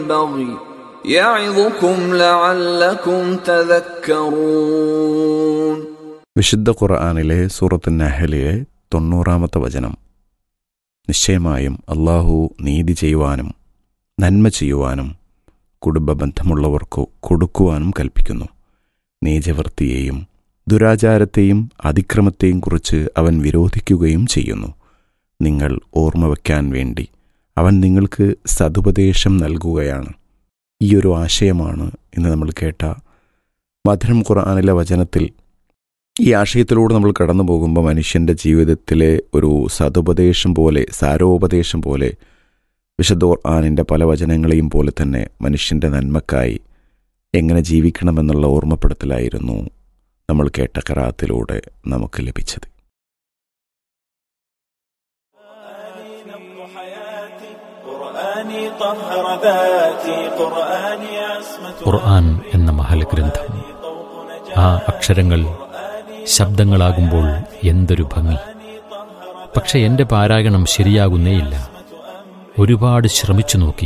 البغي يعظكم لعلكم تذكرون വിശുദ്ധ ഖുർആാനിലെ സൂറത്ത് നഹലിലെ തൊണ്ണൂറാമത്തെ വചനം നിശ്ചയമായും അള്ളാഹു നീതി ചെയ്യുവാനും നന്മ ചെയ്യുവാനും കുടുംബ ബന്ധമുള്ളവർക്കു കൊടുക്കുവാനും കൽപ്പിക്കുന്നു നീചവൃത്തിയെയും ദുരാചാരത്തെയും അതിക്രമത്തെയും കുറിച്ച് അവൻ വിരോധിക്കുകയും ചെയ്യുന്നു നിങ്ങൾ ഓർമ്മ വയ്ക്കാൻ വേണ്ടി അവൻ നിങ്ങൾക്ക് സതുപദേശം നൽകുകയാണ് ഈ ഒരു ആശയമാണ് ഇന്ന് നമ്മൾ കേട്ട മധുരം ഖുർആാനിലെ വചനത്തിൽ ഈ ആശയത്തിലൂടെ നമ്മൾ കടന്നു പോകുമ്പോൾ മനുഷ്യൻ്റെ ജീവിതത്തിലെ ഒരു സതുപദേശം പോലെ സാരോപദേശം പോലെ വിശുദ്ധ ഖുർആാനിൻ്റെ പല വചനങ്ങളെയും പോലെ തന്നെ മനുഷ്യൻ്റെ നന്മക്കായി എങ്ങനെ ജീവിക്കണമെന്നുള്ള ഓർമ്മപ്പെടുത്തലായിരുന്നു നമ്മൾ കേട്ട കറാത്തിലൂടെ നമുക്ക് ലഭിച്ചത് قرآني طهر ذاتي قرآني عصمة ഖുർആൻ എന്ന മഹൽഗ്രന്ഥം ആ അക്ഷരങ്ങൾ ശബ്ദങ്ങളാകുമ്പോൾ എന്തൊരു ഭംഗി പക്ഷെ എന്റെ പാരായണം ശരിയാകുന്നേയില്ല ഒരുപാട് ശ്രമിച്ചു നോക്കി